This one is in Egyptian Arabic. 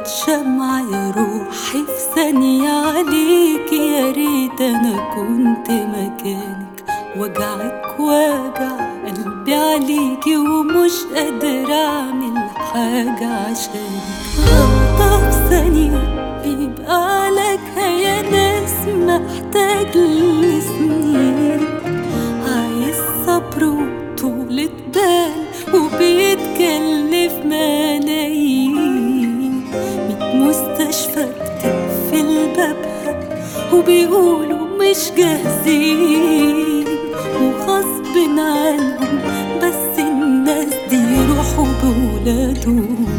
شمعة يا روحي في ثانية عليك يا ريت أنا كنت مكانك وجعك وجع قلبي عليكي ومش قادرة أعمل حاجة عشانك غلطة في ثانية بيبقى عليك يا ناس محتاج لسنين عايز صبر وطولة بال وبيتكلف ملايين ميت مستشفى بتقفل بابها وبيقولوا مش جاهزين وغصب عنهم بس الناس دي يروحوا بولادهم